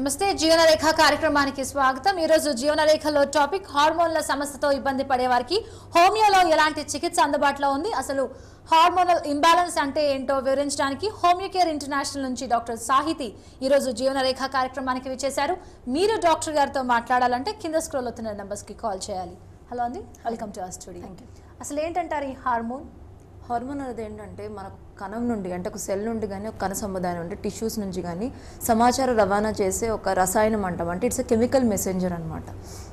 నమస్తే జీవనరేఖ కార్యక్రమానికి స్వాగతం ఈరోజు జీవనరేఖలో టాపిక్ హార్మోన్ల సమస్యతో ఇబ్బంది పడే వారికి హోమియోలో ఎలాంటి చికిత్స అందుబాటులో ఉంది అసలు హార్మోనల్ ఇంబ్యాలెన్స్ అంటే ఏంటో వివరించడానికి హోమియో కేర్ ఇంటర్నేషనల్ నుంచి డాక్టర్ సాహితి ఈరోజు జీవనరేఖ కార్యక్రమానికి విచ్చేశారు మీరు డాక్టర్ గారితో మాట్లాడాలంటే కింద స్క్రోల్ అవుతున్న నెంబర్స్కి కాల్ చేయాలి హలో అండి వెల్కమ్ టు అవర్ స్టూడియో అసలు ఏంటంటారు ఈ హార్మోన్ హార్మోన్ అనేది ఏంటంటే మనకు కణం నుండి అంటే ఒక సెల్ నుండి కానీ ఒక కణ సముదాయం నుండి టిష్యూస్ నుంచి కానీ సమాచారం రవాణా చేసే ఒక రసాయనం అంటాం అంటే ఇట్స్ ఎ కెమికల్ మెసెంజర్ అనమాట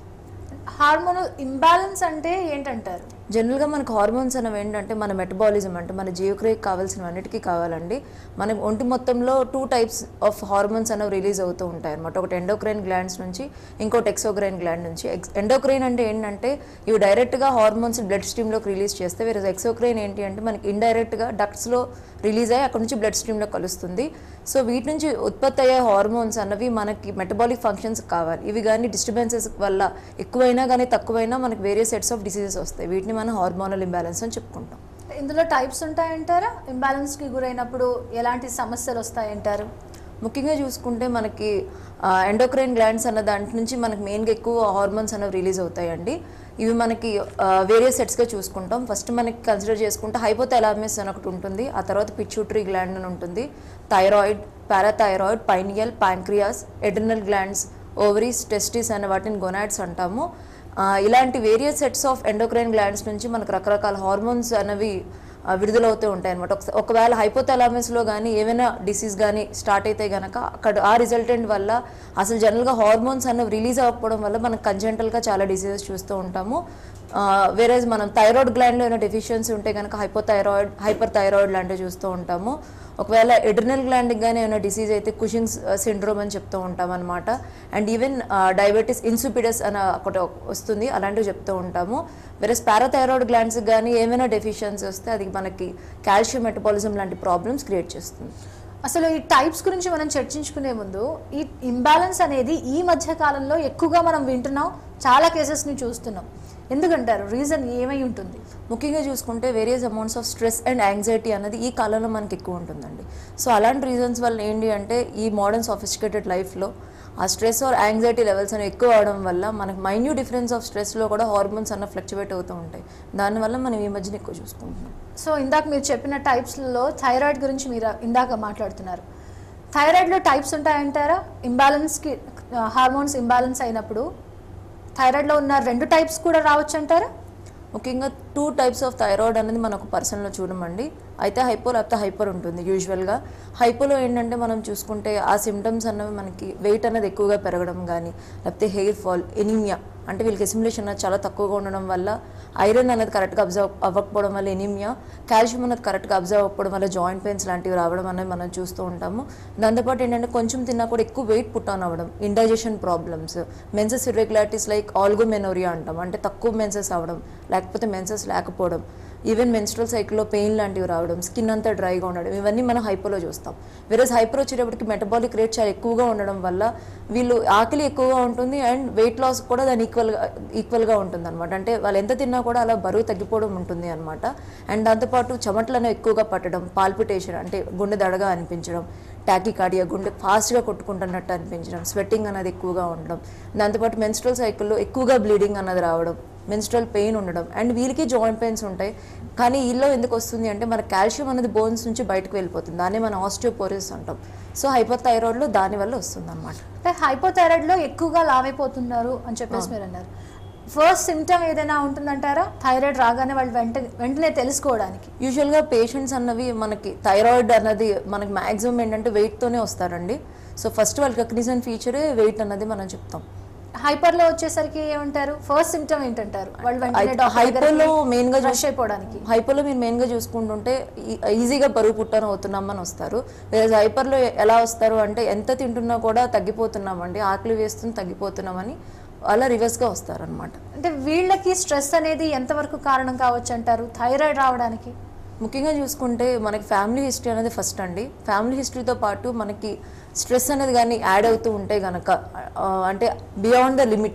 హార్మోనల్ ఇంబ్యాలెన్స్ అంటే ఏంటంటారు జనరల్గా మనకు హార్మోన్స్ అనేవి ఏంటంటే మన మెటబాలిజం అంటే మన జీవక్రియకి కావాల్సినవన్నిటికీ కావాలండి మన ఒంటి మొత్తంలో టూ టైప్స్ ఆఫ్ హార్మోన్స్ అనేవి రిలీజ్ అవుతూ ఉంటాయి అనమాట ఒకటి ఎండోక్రైన్ గ్లాండ్స్ నుంచి ఇంకోటి ఎక్సోక్రైన్ గ్లాండ్ నుంచి ఎండోక్రైన్ అంటే ఏంటంటే ఇవి డైరెక్ట్గా హార్మోన్స్ బ్లడ్ స్ట్రీమ్లోకి రిలీజ్ చేస్తే వేరే ఎక్సోక్రైన్ ఏంటి అంటే మనకి ఇండైరెక్ట్గా డక్ట్స్లో రిలీజ్ అయ్యి అక్కడ నుంచి బ్లడ్ స్ట్రీమ్లో కలుస్తుంది సో వీటి నుంచి ఉత్పత్తి అయ్యే హార్మోన్స్ అన్నవి మనకి మెటబాలిక్ ఫంక్షన్స్ కావాలి ఇవి కానీ డిస్టర్బెన్సెస్ వల్ల ఎక్కువైనా కానీ తక్కువైనా మనకి వేరే సెట్స్ ఆఫ్ డిసీజెస్ వస్తాయి వీటిని మనం హార్మోనల్ ఇంబ్యాలెన్స్ అని చెప్పుకుంటాం ఇందులో టైప్స్ ఉంటాయంటారా ఇంబ్యాలెన్స్కి గురైనప్పుడు ఎలాంటి సమస్యలు వస్తాయంటారు ముఖ్యంగా చూసుకుంటే మనకి ఎండోక్రైన్ గ్లాండ్స్ అన్న దాంట్ నుంచి మనకి మెయిన్గా ఎక్కువ హార్మోన్స్ అనేవి రిలీజ్ అవుతాయండి ఇవి మనకి వేరియస్ సెట్స్గా చూసుకుంటాం ఫస్ట్ మనకి కన్సిడర్ చేసుకుంటే హైపోథైలామిస్ అని ఒకటి ఉంటుంది ఆ తర్వాత పిచ్యూటరీ గ్లాండ్ అని ఉంటుంది thyroid parathyroid pineal pancreas adrenal glands ovaries testis అనే వాటిని గొనాడ్స్ అంటాము ఆ, ఇలాంటి various sets of endocrine glands నుంచి మనకు రకరకాల హార్మోన్స్ అనేవి ఆ, విడుదలవుతూ ఉంటాయి అనమాట ఒకవేళ హైపోథలామస్లో కానీ ఏమైనా డిసీజ్ కానీ స్టార్ట్ అయితే గనక అక్కడ ఆ రిజల్టెంట్ వల్ల అసలు జనరల్గా హార్మోన్స్ అనేవి రిలీజ్ అవ్వకపోవడం వల్ల మనం కంజెంటల్గా చాలా డిసీజెస్ చూస్తూ ఉంటాము వేరే మనం థైరాయిడ్ గ్లాండ్లో ఏమైనా డెఫిషియన్సీ ఉంటే కనుక హైపోథైరాయిడ్ హైపర్ థైరాయిడ్ లాంటివి చూస్తూ ఉంటాము ఒకవేళ ఎడ్రినల్ గ్లాండ్కి కానీ ఏమైనా డిసీజ్ అయితే కుషింగ్స్ సిండ్రోమ్ అని చెప్తూ ఉంటాం అనమాట అండ్ ఈవెన్ డయాబెటీస్ ఇన్సుపిడస్ అని ఒకటి వస్తుంది అలాంటివి చెప్తూ ఉంటాము వేరే పారాథైరాయిడ్ గ్లాండ్స్కి కానీ ఏమైనా డెఫిషియన్సీ వస్తే అది మనకి కాల్షియం మెటబాలిజం లాంటి ప్రాబ్లమ్స్ క్రియేట్ చేస్తుంది అసలు ఈ టైప్స్ గురించి మనం చర్చించుకునే ముందు ఈ ఇంబ్యాలెన్స్ అనేది ఈ మధ్య కాలంలో ఎక్కువగా మనం వింటున్నాం చాలా కేసెస్ని చూస్తున్నాం ఎందుకంటారు రీజన్ ఏమై ఉంటుంది ముఖ్యంగా చూసుకుంటే various amounts of stress and anxiety అనేది ఈ కాలంలో మనకి ఎక్కువ ఉంటుందండి సో అలాంటి రీజన్స్ వల్ల ఏంటి అంటే ఈ మోడర్న్ సొఫిస్టికేటెడ్ లైఫ్లో ఆ స్ట్రెస్ ఆర్ యాంగ్జైటీ లెవెల్స్ అనేవి ఎక్కువ అవడం వల్ల మనకి మైన్యూ డిఫరెన్స్ ఆఫ్ స్ట్రెస్లో కూడా హార్మోన్స్ అన్న ఫ్లక్చువేట్ అవుతూ ఉంటాయి దానివల్ల మనం ఈ మధ్యన ఎక్కువ చూసుకుంటున్నాం సో ఇందాక మీరు చెప్పిన టైప్స్లో థైరాయిడ్ గురించి మీరు ఇందాక మాట్లాడుతున్నారు థైరాయిడ్లో టైప్స్ ఉంటాయంటారా ఇంబ్యాలెన్స్కి హార్మోన్స్ ఇంబ్యాలెన్స్ అయినప్పుడు థైరాయిడ్లో ఉన్న రెండు టైప్స్ కూడా రావచ్చు అంటారా ముఖ్యంగా టూ టైప్స్ ఆఫ్ థైరాయిడ్ అనేది మనం ఒక పర్సన్లో చూడమండి అయితే హైపో లేకపోతే హైపర్ ఉంటుంది యూజువల్గా హైపోలో ఏంటంటే మనం చూసుకుంటే ఆ సిమ్టమ్స్ అన్నవి మనకి వెయిట్ అనేది ఎక్కువగా పెరగడం కానీ లేకపోతే హెయిర్ ఫాల్ ఎనీమియా అంటే వీళ్ళకి ఎసిమిలేషన్ అనేది చాలా తక్కువగా ఉండడం వల్ల ఐరన్ అనేది కరెక్ట్గా అబ్జర్వ్ అవ్వకపోవడం వల్ల ఎనీమియా కాల్షియం అనేది కరెక్ట్గా అబ్జర్వ్ అవ్వకపోవడం వల్ల జాయింట్ పెయిన్స్ లాంటివి రావడం అనేది మనం చూస్తూ ఉంటాము దాంతోపాటు ఏంటంటే కొంచెం తిన్నా కూడా ఎక్కువ వెయిట్ పుట్ ఆన్ అవ్వడం indigestion problems menses irregularities like algomenorrhea అంటాం అంటే తక్కువ మెన్సెస్ అవ్వడం లేకపోతే మెన్సెస్ లేకపోవడం ఈవెన్ మెన్స్ట్రల్ సైకిల్లో పెయిన్ లాంటివి రావడం స్కిన్ అంతా డ్రైగా ఉండడం ఇవన్నీ మనం హైపోలో చూస్తాం వేరేస్ హైపర్ వచ్చేటప్పటికి మెటబాలిక్ రేట్ చాలా ఎక్కువగా ఉండడం వల్ల వీళ్ళు ఆకలి ఎక్కువగా ఉంటుంది అండ్ వెయిట్ లాస్ కూడా దాని ఈక్వల్గా ఈక్వల్గా ఉంటుంది అనమాట అంటే వాళ్ళు ఎంత తిన్నా కూడా అలా బరువు తగ్గిపోవడం ఉంటుంది అనమాట అండ్ దాంతోపాటు చెమటలను ఎక్కువగా పట్టడం పాల్పిటేషన్ అంటే గుండె దడగా అనిపించడం టాకికార్డియా గుండె ఫాస్ట్గా కొట్టుకుంటున్నట్టు అనిపించడం స్వెట్టింగ్ అనేది ఎక్కువగా ఉండడం దాంతోపాటు మెన్స్ట్రల్ సైకిల్లో ఎక్కువగా బ్లీడింగ్ అన్నది రావడం మెన్స్ట్రల్ పెయిన్ ఉండడం అండ్ వీళ్ళకి జాయింట్ పెయిన్స్ ఉంటాయి కానీ వీళ్ళలో ఎందుకు వస్తుంది అంటే మన కాల్షియం అనేది బోన్స్ నుంచి బయటకు వెళ్ళిపోతుంది దాన్ని మనం ఆస్టియోపోరిస్ అంటాం సో హైపోథైరాయిడ్లో దానివల్ల వస్తుంది అనమాట అంటే హైపోథైరాయిడ్లో ఎక్కువగా లావైపోతున్నారు అని చెప్పేసి మీరు అన్నారు ఫస్ట్ సిమ్టమ్ ఏదైనా ఉంటుందంటారా థైరాయిడ్ రాగానే వాళ్ళు వెంట వెంటనే తెలుసుకోవడానికి యూజువల్గా పేషెంట్స్ అన్నవి మనకి థైరాయిడ్ అన్నది మనకి మ్యాక్సిమం ఏంటంటే వెయిట్తోనే వస్తారండి సో ఫస్ట్ వాళ్ళకి కగ్నిజన్ ఫీచరే వెయిట్ అన్నది మనం చెప్తాం హైపర్లో వచ్చేసరికి ఏమంటారు ఫస్ట్ సిమ్టమ్ ఏంటంటారు వాళ్ళు వెంటనే అయితే డాక్టర్ హైపోలో మెయిన్గా ఫ్రెష్ అయిపోవడానికి హైపర్లో మీరు మెయిన్గా చూసుకుంటుంటే ఈ- ఈజీగా బరువు పుట్టన అవుతున్నామని వస్తారు వేరే హైపర్లో ఎలా వస్తారు అంటే ఎంత తింటున్నా కూడా తగ్గిపోతున్నామండి ఆకలి వేస్తుంది తగ్గిపోతున్నామని అలా రివర్స్గా వస్తారనమాట అంటే వీళ్ళకి స్ట్రెస్ అనేది ఎంతవరకు కారణం కావచ్చు అంటారు థైరాయిడ్ రావడానికి ముఖ్యంగా చూసుకుంటే మనకి ఫ్యామిలీ హిస్టరీ అనేది ఫస్ట్ అండి ఫ్యామిలీ హిస్టరీతో పాటు మనకి స్ట్రెస్ అనేది కానీ యాడ్ అవుతూ ఉంటే కనుక అంటే బియాండ్ ద లిమిట్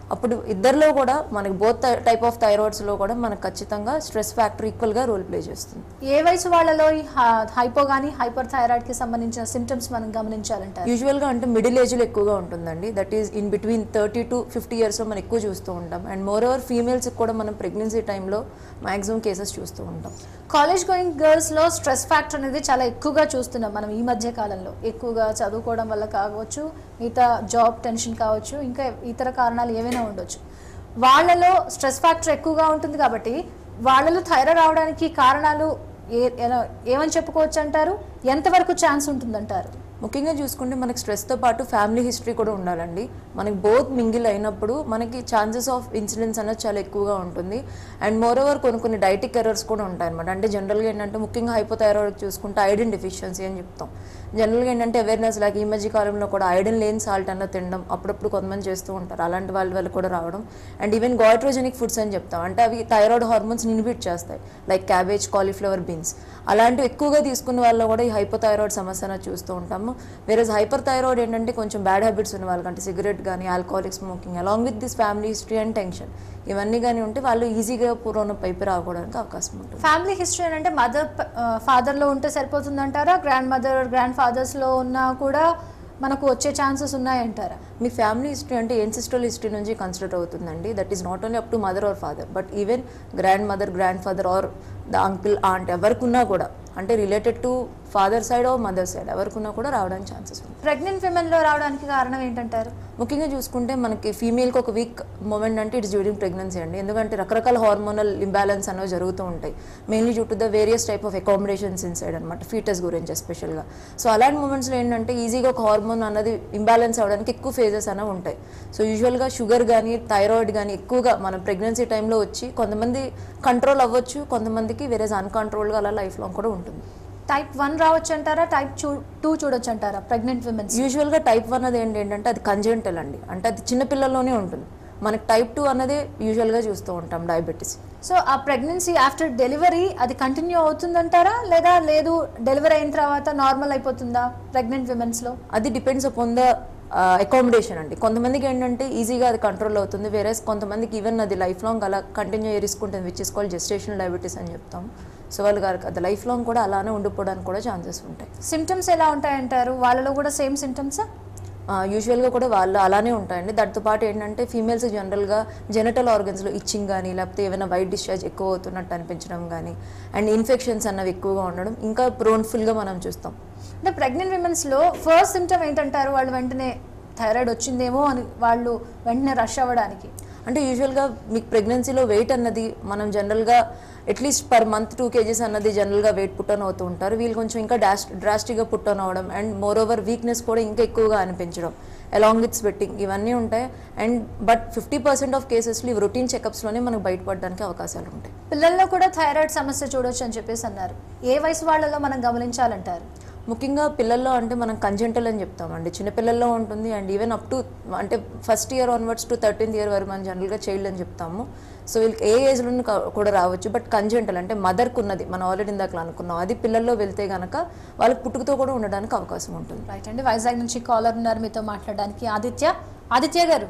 అప్పుడు ఇద్దరిలో కూడా మనకి బోత్ టైప్ ఆఫ్ థైరాయిడ్స్లో కూడా మనకు ఖచ్చితంగా స్ట్రెస్ ఫ్యాక్టర్ ఈక్వల్గా రోల్ ప్లే చేస్తుంది ఏ వయసు వాళ్ళలో ఈ హైపో కానీ హైపర్ థైరాయిడ్కి సంబంధించిన సిమ్టమ్స్ మనం గమనించాలంటారు యూజువల్గా అంటే మిడిల్ ఏజ్లో ఎక్కువగా ఉంటుందండి that is in between thirty to fifty ఇయర్స్లో మనం ఎక్కువ చూస్తూ ఉంటాం అండ్ మోర్ ఓవర్ ఫీమేల్స్కి కూడా మనం ప్రెగ్నెన్సీ టైంలో మ్యాక్సిమం కేసెస్ చూస్తూ ఉంటాం కాలేజ్ గోయింగ్ గర్ల్స్లో స్ట్రెస్ ఫ్యాక్టర్ అనేది చాలా ఎక్కువగా చూస్తున్నాం మనం ఈ మధ్య కాలంలో ఎక్కువగా చదువుకోవడం వల్ల కావచ్చు మిగతా జాబ్ టెన్షన్ కావచ్చు ఇంకా ఇతర కారణాలు ఏవైనా ఉండొచ్చు వాళ్ళలో స్ట్రెస్ ఫ్యాక్టర్ ఎక్కువగా ఉంటుంది కాబట్టి వాళ్ళలో థైరాయిడ్ రావడానికి కారణాలు ఏ ఎలా- ఏమని చెప్పుకోవచ్చు అంటారు ఎంతవరకు ఛాన్స్ ఉంటుందంటారు ముఖ్యంగా చూసుకుంటే మనకి స్ట్రెస్తో పాటు ఫ్యామిలీ హిస్టరీ కూడా ఉండాలండి మనకి బోత్ మింగిల్ అయినప్పుడు మనకి ఛాన్సెస్ ఆఫ్ ఇన్సిడెంట్స్ అనేది చాలా ఎక్కువగా ఉంటుంది అండ్ మోర్ ఓవర్ కొన్ని కొన్ని డైటిక్ ఎర్రర్స్ కూడా ఉంటాయి అనమాట అంటే జనరల్గా ఏంటంటే ముఖ్యంగా హైపోథైరాయిడ్ చూసుకుంటే ఐరన్ డెఫిషియన్సీ అని చెప్తాం జనరల్గా ఏంటంటే అవేర్నెస్ లాగా ఈ మధ్య కాలంలో కూడా ఐరన్ లేని సాల్ట్ అన్న తినడం అప్పుడప్పుడు కొంతమంది చేస్తూ ఉంటారు అలాంటి వాళ్ళ వల్ల కూడా రావడం అండ్ ఈవెన్ గాయిట్రోజెనిక్ ఫుడ్స్ అని చెప్తాం అంటే అవి థైరాయిడ్ హార్మోన్స్ ఇన్హిబిట్ చేస్తాయి లైక్ క్యాబేజ్ కాలీఫ్లవర్ బీన్స్ అలాంటివి ఎక్కువగా తీసుకున్న వాళ్ళలో కూడా ఈ హైపోథైరాయిడ్ సమస్య అనేది చూస్తూ ఉంటాము వేరే హైపర్ థైరాయిడ్ ఏంటంటే కొంచెం బ్యాడ్ హ్యాబిట్స్ ఉన్న వాళ్ళకంటే సిగరెట్ కానీ alcoholic smoking along with this family history and tension ఇవన్నీ కానీ ఉంటే వాళ్ళు ఈజీగా పూర్వం పైపు రావడానికి అవకాశం ఉంటుంది ఫ్యామిలీ హిస్టరీ అంటే మదర్ ఫాదర్లో ఉంటే సరిపోతుందంటారా గ్రాండ్ మదర్ గ్రాండ్ ఫాదర్స్లో ఉన్నా కూడా మనకు వచ్చే ఛాన్సెస్ ఉన్నాయంటారా మీ ఫ్యామిలీ హిస్టరీ అంటే ఎన్సిస్ట్రల్ హిస్టరీ నుంచి కన్సిడర్ అవుతుందండి that is not only up to mother or father but even grandmother grandfather or the uncle aunt ఎవరికున్నా కూడా అంటే related to father side or mother side ఎవరికున్నా కూడా రావడానికి chances ఉంటాయి ప్రెగ్నెంట్ విమెన్లో రావడానికి కారణం ఏంటంటారు ముఖ్యంగా చూసుకుంటే మనకి ఫీమేల్కి ఒక వీక్ మూమెంట్ అంటే ఇట్స్ డ్యూరింగ్ ప్రెగ్నెన్సీ అండి ఎందుకంటే రకరకాల హార్మోనల్ ఇంబ్యాలెన్స్ అనేవి జరుగుతూ ఉంటాయి mainly due to the various type of accommodations inside అనమాట ఫీటస్ గురించి ఎస్పెషల్గా సో అలాంటి మూమెంట్స్లో ఏంటంటే ఈజీగా ఒక హార్మోన్ అన్నది ఇంబ్యాలెన్స్ అవ్వడానికి ఎక్కువ ఫేజెస్ అనేవి ఉంటాయి సో యూజువల్గా షుగర్ కానీ థైరాయిడ్ కానీ ఎక్కువగా మనం ప్రెగ్నెన్సీ టైంలో వచ్చి కొంతమంది కంట్రోల్ అవ్వచ్చు కొంతమందికి వేరే అన్కంట్రోల్గా అలా లైఫ్ లాంగ్ కూడా ఉంటుంది టైప్ వన్ రావచ్చు అంటారా టైప్ చూ టూ చూడొచ్చు అంటారా ప్రెగ్నెంట్ విమెన్స్ యూజువల్గా టైప్ వన్ అది ఏంటి ఏంటంటే అది కంజెంటల్ అండి అంటే అది చిన్నపిల్లల్లోనే ఉంటుంది మనకి టైప్ టూ అన్నదే యూజువల్గా చూస్తూ ఉంటాం డయాబెటీస్ సో ఆ ప్రెగ్నెన్సీ ఆఫ్టర్ డెలివరీ అది కంటిన్యూ అవుతుందంటారా లేదా లేదు డెలివరీ అయిన తర్వాత నార్మల్ అయిపోతుందా ప్రెగ్నెంట్ విమెన్స్లో అది డిపెండ్స్ అపాన్ ద అకామిడేషన్ అండి కొంతమందికి ఏంటంటే ఈజీగా అది కంట్రోల్ అవుతుంది వేరే కొంతమందికి ఈవెన్ అది లైఫ్ లాంగ్ అలా కంటిన్యూ రిస్క్ ఉంటుంది which is call gestation diabetes అని చెప్తాం సో వాళ్ళు గారికి అది లైఫ్ లాంగ్ కూడా అలానే ఉండిపోవడానికి కూడా ఛాన్సెస్ ఉంటాయి సిమ్టమ్స్ ఎలా ఉంటాయంటారు వాళ్ళలో కూడా సేమ్ సిమ్టమ్స్ యూజువల్గా కూడా వాళ్ళు అలానే ఉంటాయండి దాంతో పాటు ఏంటంటే ఫీమేల్స్ జనరల్గా జెనటల్ ఆర్గన్స్లో ఇచ్చింగ్ కానీ లేకపోతే ఏమైనా వైట్ డిశ్చార్జ్ ఎక్కువ అవుతున్నట్టు అనిపించడం కానీ అండ్ ఇన్ఫెక్షన్స్ అన్నవి ఎక్కువగా ఉండడం ఇంకా ప్రోన్ఫుల్గా మనం చూస్తాం అంటే ప్రెగ్నెంట్ విమెన్స్లో ఫస్ట్ సిమ్టమ్ ఏంటంటారు వాళ్ళు వెంటనే థైరాయిడ్ వచ్చిందేమో అని వాళ్ళు వెంటనే రష్ అవ్వడానికి అంటే యూజువల్గా మీకు ప్రెగ్నెన్సీలో వెయిట్ అన్నది మనం జనరల్గా at least per month two KGs అన్నది జనరల్గా వెయిట్ పుట్టన్ అవుతూ ఉంటారు వీళ్ళు కొంచెం ఇంకా డాష్ డ్రాస్టిక్గా పుట్టన్ అవడం అండ్ మోర్ ఓవర్ వీక్నెస్ కూడా ఇంకా ఎక్కువగా అనిపించడం అలాంగ్ విత్ స్వెట్టింగ్ ఇవన్నీ ఉంటాయి and but fifty percent of కేసెస్లో ఇవి రొటీన్ చెకప్స్లోనే మనకు బయటపడడానికి అవకాశాలు ఉంటాయి పిల్లల్లో కూడా థైరాయిడ్ సమస్య చూడొచ్చు అని చెప్పేసి అన్నారు ఏ వయసు వాళ్ళలో మనం గమనించాలంటారు ముఖ్యంగా పిల్లల్లో అంటే మనం కంజెంటల్ అని చెప్తామండి చిన్నపిల్లల్లో ఉంటుంది అండ్ ఈవెన్ అప్ టు అంటే first year onwards to thirteenth year వరకు మనం జనరల్గా చైల్డ్ అని చెప్తాము సో వీళ్ళకి ఏ ఏజ్లో కూడా రావచ్చు బట్ కంజెంటల్ అంటే మదర్కి ఉన్నది మనం ఆల్రెడీ ఇందాక అనుకున్నాం అది పిల్లల్లో వెళ్తే గనక వాళ్ళకి పుట్టుకతో కూడా ఉండడానికి అవకాశం ఉంటుంది రైట్ అండి వైజాగ్ నుంచి కాలర్ ఉన్నారు మీతో మాట్లాడడానికి ఆదిత్య ఆదిత్య గారు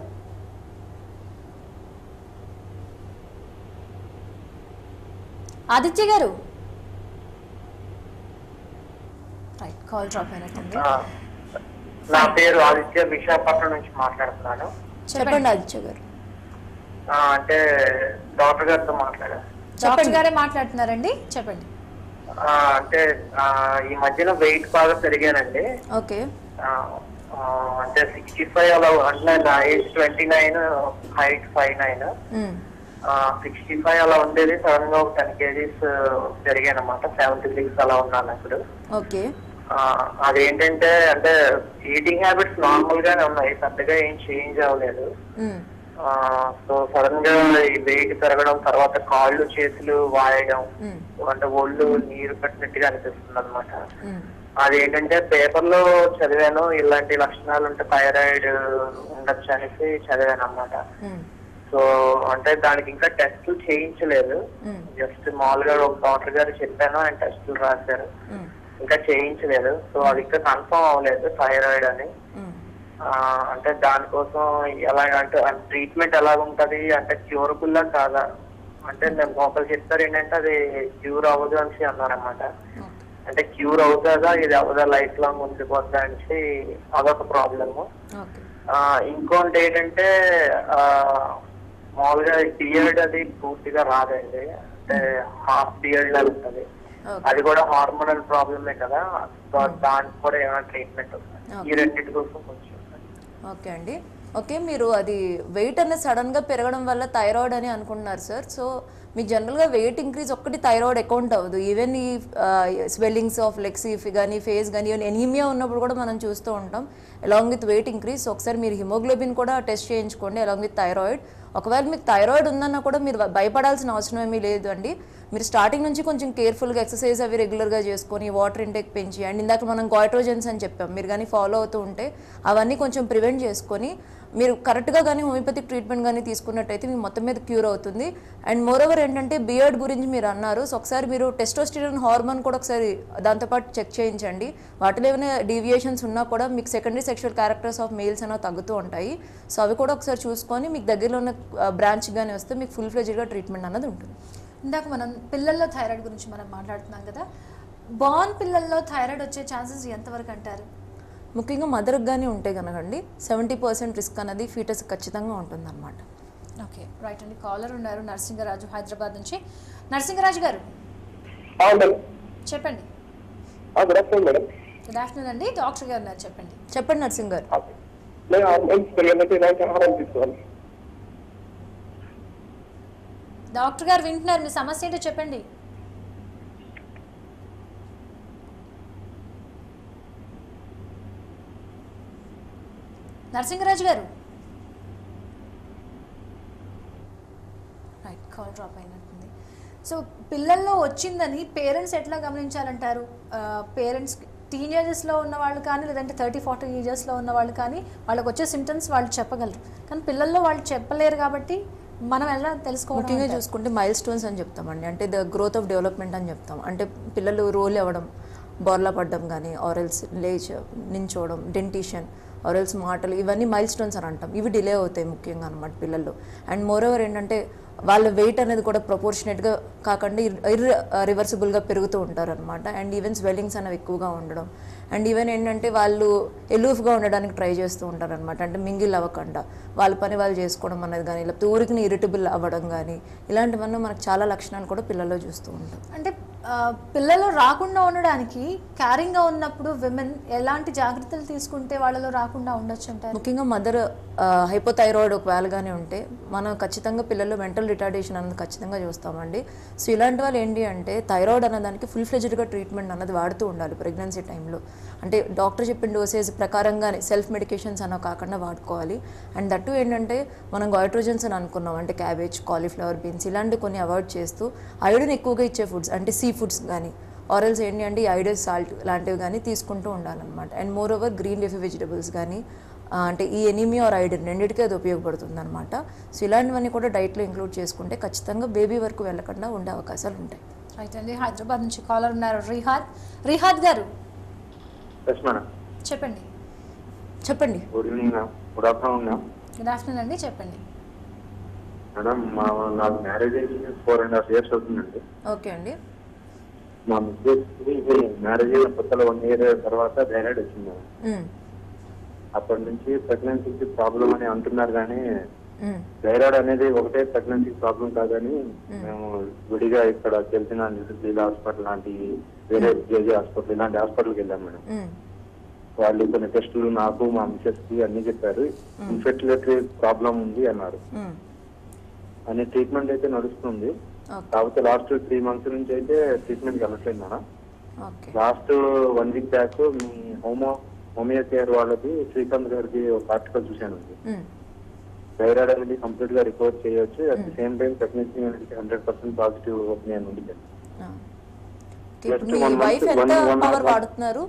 ఆదిత్య గారు రైట్ కాల్ డ్రాప్ అయినట్టుంది ఆ, నా పేరు ఆదిత్య విశాఖపట్నం నుంచి మాట్లాడుతున్నాను చెప్పండి ఆదిత్య గారు ఆ, అంటే డాక్టర్ గారితో మాట్లాడా డాక్టర్ గారే మాట్లాడుతున్నారండి చెప్పండి ఆ, అంటే ఆ, ఈ మధ్యన వెయిట్ బాగా పెరిగానండి ఓకే ఆ, ఆ, అంటే సిక్స్టీ ఫైవ్ అలా అంటే నా age twenty nine height five nine sixty five అలా ఉండేది సడన్ గా ఒక టెన్ కేజీస్ పెరిగాను అనమాట సెవెంటీ సిక్స్ అలా ఉన్నాను ఇప్పుడు ఓకే ఆ, అదేంటంటే అంటే ఈటింగ్ హ్యాబిట్స్ నార్మల్ గానే ఉన్నాయి పెద్దగా ఏం చేంజ్ అవ్వలేదు సో సడన్ గా ఈ వెయిట్ పెరగడం తర్వాత కాళ్ళు చేతులు వాయడం అంటే ఒళ్ళు నీరు పట్టినట్టుగా అనిపిస్తుంది అనమాట అదేంటంటే పేపర్ లో చదివాను ఇలాంటి లక్షణాలు ఉంటే థైరాయిడ్ ఉండొచ్చు అనేసి చదివాను అనమాట సో అంటే దానికి ఇంకా టెస్ట్ చేయించలేదు జస్ట్ మామూలుగా ఒక డాక్టర్ గారు చెప్పాను ఆయన టెస్టులు రాశారు ఇంకా చేయించలేదు సో అది ఇంకా కన్ఫర్మ్ అవ్వలేదు థైరాయిడ్ అని ఆ, అంటే దానికోసం ఎలా అంటే ట్రీట్మెంట్ ఎలా ఉంటది అంటే క్యూరబుల్ కాదా అంటే నేను ఒకరు చెప్తారు ఏంటంటే అది క్యూర్ అవ్వదు అని అన్నారన్నమాట అంటే క్యూర్ అవుతుందా ఇది అవుదా లైఫ్ లాంగ్ ఉండిపోద్దా అనేసి అదొక ప్రాబ్లము ఓకే ఇంకోటి ఏంటంటే ఆ, మామూలుగా బియర్డ్ అది పూర్తిగా రాదండి అంటే హాఫ్ బియర్డ్ లాగా ఉంటుంది ఓకే అది కూడా హార్మోనల్ ప్రాబ్లమే కదా సో దానికి కూడా ఏమైనా ట్రీట్మెంట్ ఉంది ఈ Okay. రెండింటి కోసం కొంచెం ఓకే అండి ఓకే మీరు అది వెయిట్ అనేది సడన్గా పెరగడం వల్ల థైరాయిడ్ అని అనుకుంటున్నారు సార్ సో మీకు జనరల్గా వెయిట్ ఇంక్రీజ్ ఒక్కటి థైరాయిడ్ అకౌంట్ అవ్వదు ఈవెన్ ఈ స్వెల్లింగ్స్ ఆఫ్ లెగ్స్ కానీ ఫేస్ కానీ ఈవెన్ ఎనీమియా ఉన్నప్పుడు కూడా మనం చూస్తూ ఉంటాం అలాంగ్ విత్ వెయిట్ ఇంక్రీజ్ ఒకసారి మీరు హిమోగ్లోబిన్ కూడా టెస్ట్ చేయించుకోండి అలాంగ్ విత్ థైరాయిడ్ ఒకవేళ మీకు థైరాయిడ్ ఉందన్నా కూడా మీరు భయపడాల్సిన అవసరం ఏమీ లేదు అండి మీరు స్టార్టింగ్ నుంచి కొంచెం కేర్ఫుల్గా ఎక్సర్సైజ్ అవి రెగ్యులర్గా చేసుకొని వాటర్ ఇంటేక్ పెంచి అండ్ ఇందాక మనం గాయిట్రోజన్స్ అని చెప్పాం మీరు కానీ ఫాలో అవుతూ ఉంటే అవన్నీ కొంచెం ప్రివెంట్ చేసుకొని మీరు కరెక్ట్గా కానీ హోమియోపతిక్ ట్రీట్మెంట్ కానీ తీసుకున్నట్టయితే మీకు మొత్తం మీద క్యూర్ అవుతుంది అండ్ మోరోవర్ ఏంటంటే బియర్డ్ గురించి మీరు అన్నారు సో ఒకసారి మీరు టెస్టోస్టిరాన్ హార్మోన్ కూడా ఒకసారి దాంతోపాటు చెక్ చేయించండి వాటిలో ఏమైనా డీవియేషన్స్ ఉన్నా కూడా మీకు secondary sexual characters of males అనేవి తగ్గుతూ ఉంటాయి సో అవి కూడా ఒకసారి చూసుకొని మీకు దగ్గరలో ఉన్న బ్రాంచ్ కానీ వస్తే మీకు ఫుల్ ఫ్లెజ్డ్గా ట్రీట్మెంట్ అన్నది ఉంటుంది ఇందాక మనం పిల్లల్లో థైరాయిడ్ గురించి మనం మాట్లాడుతున్నాం కదా బాన్ పిల్లల్లో థైరాయిడ్ వచ్చే ఛాన్సెస్ ఎంతవరకు అంటారు ముఖ్యంగా మదర్కి కానీ ఉంటే కనుకండి సెవెంటీ పర్సెంట్ రిస్క్ అనేది ఫీటస్ ఖచ్చితంగా ఉంటుందన్నమాట ఓకే రైట్ అండి కాలర్ ఉన్నారు నరసింగరాజు హైదరాబాద్ నుంచి నరసింగరాజు గారు మేడం చెప్పండి good afternoon madam good afternoon అండి డాక్టర్ గారు ఉన్నారు చెప్పండి చెప్పండి నర్సింగ్ గారు నేను హార్మోన్స్ పెరిగినట్టు ఇలాంటి ఆహారం తీసుకోవాలి డాక్టర్ గారు వింటున్నారు మీ సమస్య ఏంటో చెప్పండి Narasingaraju garu right call drop అయినట్టుంది సో పిల్లల్లో వచ్చిందని పేరెంట్స్ ఎట్లా గమనించాలంటారు పేరెంట్స్ టీనేజెస్లో ఉన్న వాళ్ళు కానీ లేదంటే థర్టీ ఫార్టీ ఇయర్స్లో ఉన్న వాళ్ళు కానీ వాళ్ళకి వచ్చే సిమ్టమ్స్ వాళ్ళు చెప్పగలరు కానీ పిల్లల్లో వాళ్ళు చెప్పలేరు కాబట్టి మనం ఎలా తెలుసుకోవాలి ముఖ్యంగా చూసుకుంటే మైల్ స్టోన్స్ అని చెప్తామండి అంటే ద గ్రోత్ ఆఫ్ డెవలప్మెంట్ అని చెప్తాం అంటే పిల్లలు రోల్ అవ్వడం బోర్లా పడడం కానీ ఆరల్స్ లేచ్ నించోవడం డెంటిషన్ ఆరల్స్ మాటలు ఇవన్నీ మైల్ స్టోన్స్ అని అంటాం ఇవి డిలే అవుతాయి ముఖ్యంగా అనమాట పిల్లల్లో అండ్ మోరోవర్ ఏంటంటే వాళ్ళ వెయిట్ అనేది కూడా ప్రపోర్షనేట్గా కాకుండా ఇర్ రివర్సిబుల్గా పెరుగుతూ ఉంటారు అనమాట అండ్ ఈవెన్ స్వెల్లింగ్స్ అనేవి ఎక్కువగా ఉండడం అండ్ ఈవెన్ ఏంటంటే వాళ్ళు ఎలూఫ్గా ఉండడానికి ట్రై చేస్తూ ఉంటారు అనమాట అంటే మింగిల్ అవ్వకుండా వాళ్ళ పని వాళ్ళు చేసుకోవడం అనేది కానీ లేకపోతే ఊరికి ఇరిటబుల్ అవ్వడం కానీ ఇలాంటివన్నీ మనకు చాలా లక్షణాలు కూడా పిల్లల్లో చూస్తూ ఉంటాం అంటే ఆ, పిల్లలు రాకుండా ఉండడానికి క్యారింగ్గా ఉన్నప్పుడు విమెన్ ఎలాంటి జాగ్రత్తలు తీసుకుంటే వాళ్ళలో రాకుండా ఉండొచ్చు అంటారు ముఖ్యంగా మదర్ హైపోథైరాయిడ్ ఒకవేళగానే ఉంటే మనం ఖచ్చితంగా పిల్లల్లో మెంటల్ రిటార్డేషన్ అన్నది ఖచ్చితంగా చూస్తామండి సో ఇలాంటి వాళ్ళు ఏంటి అంటే థైరాయిడ్ అన్నదానికి ఫుల్ ఫ్లెజ్డ్గా ట్రీట్మెంట్ అన్నది వాడుతూ ఉండాలి ప్రెగ్నెన్సీ టైంలో అంటే డాక్టర్ చెప్పిన డోసేజ్ ప్రకారంగానే సెల్ఫ్ మెడికేషన్స్ అన్న కాకుండా వాడుకోవాలి అండ్ దట్టు ఏంటంటే మనం గాయిట్రోజన్స్ అని అనుకున్నాం అంటే క్యాబేజ్ కాలీఫ్లవర్ బీన్స్ ఇలాంటి కొన్ని అవాయిడ్ చేస్తూ ఐరన్ ఎక్కువగా ఇచ్చే ఫుడ్స్ అంటే సీ ఫుడ్స్ కానీ ఆరల్స్ ఏంటి అంటే ఐడల్ సాల్ట్ లాంటివి కానీ తీసుకుంటూ ఉండాలన్నమాట and moreover green leafy vegetables కానీ ఆ, అంటే ఈ ఎనీమియా ఆర్ ఐడన్ రెండింటికి అది ఉపయోగపడుతుంది అనమాట సో ఇలాంటివన్నీ కూడా డైట్లో ఇంక్లూడ్ చేసుకుంటే ఖచ్చితంగా బేబీ వరకు వెళ్ళకుండా ఉండే అవకాశాలు ఉంటాయి రైట్ అండి హైదరాబాద్ నుంచి కాలర్ ఉన్నారు రిహాద్ రిహాద్ గారు ఎస్ మేడం చెప్పండి చెప్పండి good evening ma'am good afternoon ma'am good afternoon అండి చెప్పండి మేడం మా నాకు మ్యారేజ్ అయ్యి ఫోర్ అండ్ హాఫ్ ఇయర్స్ అవుతుందండి ఓకే అండి మా మిస్సెస్కి ఇది మ్యారేజ్ అయిన కొత్తలో వన్ ఇయర్ తర్వాత థైరాయిడ్ వచ్చింది మేడం ఉమ్, అప్పటి నుంచి ప్రెగ్నెన్సీకి ప్రాబ్లం అని అంటున్నారు కానీ ఉమ్, థైరాయిడ్ అనేది ఒకటే ప్రెగ్నెన్సీ ప్రాబ్లం కాదని మేము విడిగా ఇక్కడ తెలిసిన లీలా హాస్పిటల్ లాంటి వేరే జేజే హాస్పిటల్ ఇలాంటి హాస్పిటల్కి వెళ్ళాం మేడం ఉమ్, వాళ్ళు కొన్ని టెస్టులు నాకు మా మిసెస్ కి అన్ని చెప్పారు ఇన్ఫెర్టిలిటీ ప్రాబ్లం ఉంది అన్నారు ఉమ్, అనే ట్రీట్మెంట్ అయితే నడుస్తుంది ఓకే కాకపోతే లాస్ట్ త్రీ మంత్స్ నుంచి అయితే ట్రీట్మెంట్ వెళ్ళట్లేదు madam okay last one week back మీ హోమో హోమియో కేర్ వాళ్ళది శ్రీకాంత్ గారికి ఒక ఆర్టికల్ చూశాను ఉమ్, థైరాయిడ్ అనేది కంప్లీట్ గా రికవర్ చేయొచ్చు at the same time pregnancy అనేది హండ్రెడ్ పర్సెంట్ పాజిటివ్ ఒపీనియన్ ఉంది ఆ. ఓకే, ఇప్పుడు Just మీ one month, వైఫ్ ఎంత one- one పవర్ hour. వాడుతున్నారు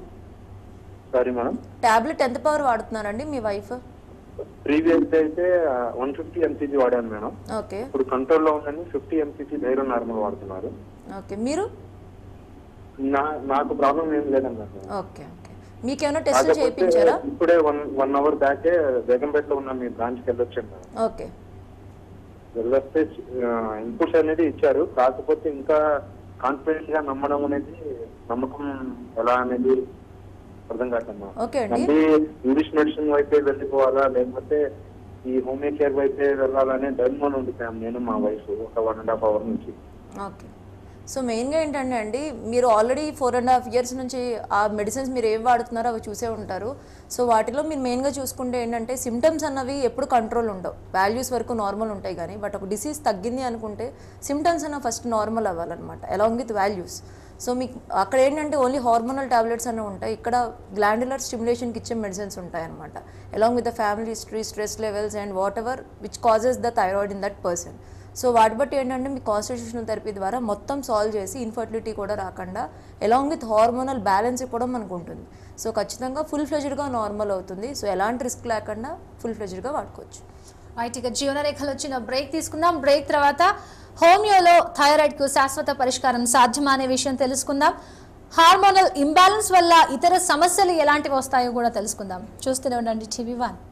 సారీ మేడం టాబ్లెట్ ఎంత పవర్ వాడుతున్నారండి మీ వైఫ్ ప్రీవియస్ అయితే వన్ ఫిఫ్టీ ఎంసీజీ వాడాను మేడం ఓకే ఇప్పుడు కంట్రోల్ లో ఉందని ఫిఫ్టీ ఎంసీజీ ధైర్యం నార్మల్ వాడుతున్నారు ఓకే మీరు నా నాకు ప్రాబ్లం ఏం లేదన్నారు ఓకే ఓకే మీకేమైనా టెస్టులు కాకపోతే చేయించారా ఇప్పుడే వన్ వన్ అవర్ బ్యాకే బేగంపేటలో ఉన్న మీ బ్రాంచ్కి వెళ్ళొచ్చాను మేడం ఓకే వెళ్ళొస్తే ఇన్పుట్స్ అనేది ఇచ్చారు కాకపోతే ఇంకా కాన్ఫిడెంట్ గా నమ్మడం అనేది నమ్మకం ఎలా అనేది అర్థం కావట్లేదు మేడం. ఓకే అండి మళ్ళీ ఇంగ్లీష్ మెడిసిన్ వైపే వెళ్ళిపోవాలా లేకపోతే ఈ హోమియో కేర్ వైపే వెళ్ళాలనే డైమోన్ ఉండిపోయాం నేను మా వైఫ్ ఒక వన్ అండ్ హాఫ్ అవర్ నుంచి ఓకే సో మెయిన్గా ఏంటంటే అండి మీరు already four and half years నుంచి ఆ మెడిసిన్స్ మీరు ఏవి వాడుతున్నారో అవి చూసే ఉంటారు సో వాటిలో మీరు మెయిన్గా చూసుకుంటే ఏంటంటే సిమ్టమ్స్ అన్నవి ఎప్పుడు కంట్రోల్ ఉండవు వాల్యూస్ వరకు నార్మల్ ఉంటాయి కానీ బట్ ఒక డిసీజ్ తగ్గింది అనుకుంటే సిమ్టమ్స్ అన్న ఫస్ట్ నార్మల్ అవ్వాలన్నమాట అలాంగ్ విత్ వాల్యూస్ సో మీకు అక్కడ ఏంటంటే ఓన్లీ హార్మోనల్ టాబ్లెట్స్ అన్నీ ఉంటాయి ఇక్కడ గ్లాండులర్ స్టిమ్యులేషన్కి ఇచ్చే మెడిసిన్స్ ఉంటాయి అనమాట along with the family history stress levels and whatever which causes the thyroid in that person so వాటి బట్టి ఏంటంటే మీ కాన్స్టిట్యూషనల్ థెరపీ ద్వారా మొత్తం సాల్వ్ చేసి ఇన్ఫర్టిలిటీ కూడా రాకుండా అలాంగ్ విత్ హార్మోనల్ బ్యాలెన్స్ కూడా మనకు ఉంటుంది సో ఖచ్చితంగా ఫుల్ ఫ్లెజ్డ్గా నార్మల్ అవుతుంది సో ఎలాంటి రిస్క్ లేకుండా ఫుల్ ఫ్లెజ్డ్గా వాడుకోవచ్చు రైట్ ఇక జీవనరేఖలు వచ్చిన బ్రేక్ తీసుకుందాం బ్రేక్ తర్వాత హోమియోలో థైరాయిడ్ కు శాశ్వత పరిష్కారం సాధ్యమా అనే విషయం తెలుసుకుందాం హార్మోనల్ ఇంబ్యాలెన్స్ వల్ల ఇతర సమస్యలు ఎలాంటివి వస్తాయో కూడా తెలుసుకుందాం చూస్తూనే ఉండండి టీవీ వన్